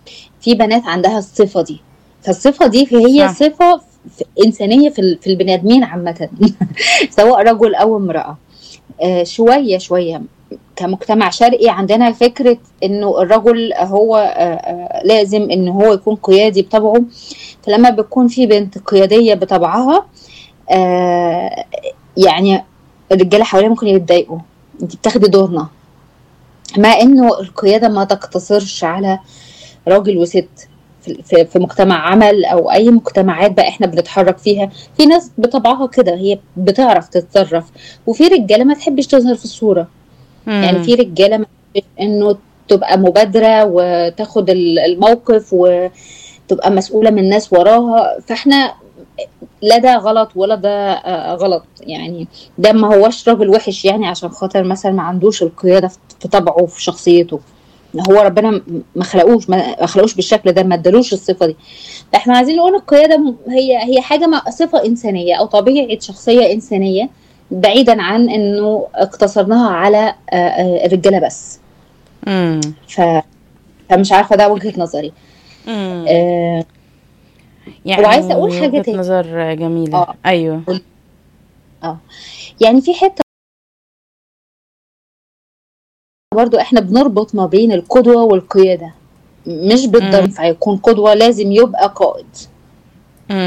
في بنات عندها الصفه دي فالصفه دي هي صح. صفه انسانيه في ال- في البني ادمين عامه سواء رجل او امراه آه، شويه شويه كمجتمع شرقي عندنا فكره انه الرجل هو آه، آه، لازم ان هو يكون قيادي بطبعه فلما بتكون في بنت قياديه بطبعها آه، يعني الرجاله حواليها ممكن يتضايقوا انت بتاخدي دورنا مع انه القياده ما تقتصرش على راجل وست في- في في مجتمع عمل او اي مجتمعات بقى احنا بنتحرك فيها في ناس بطبعها كده هي بتعرف تتصرف وفي رجاله ما تحبش تظهر في الصوره يعني مم. في رجاله ما تحبش انه تبقى مبادره وتاخد ال- الموقف وتبقى مسؤوله من الناس وراها فاحنا لا ده غلط ولا ده آه، غلط يعني ده ما هوش راجل وحش يعني عشان خاطر مثلا ما عندوش القياده في في طبعه وفي شخصيته هو ربنا م- ما خلقوش ما خلقوش بالشكل ده ما ادالوش الصفه دي فاحنا عايزين نقول القياده م- هي هي حاجه ما صفه انسانيه او طبيعه شخصيه انسانيه بعيدا عن انه اقتصرناها على آه، آه، الرجاله بس مم. ف فمش عارفه ده وجهه نظري مم. آه، يعني وعايزة أقول حاجة وجهة تاني. نظر جميلة آه. أيوه يعني في حته برضو احنا بنربط ما بين القدوه والقياده مش بالضروره يكون قدوه لازم يبقى قائد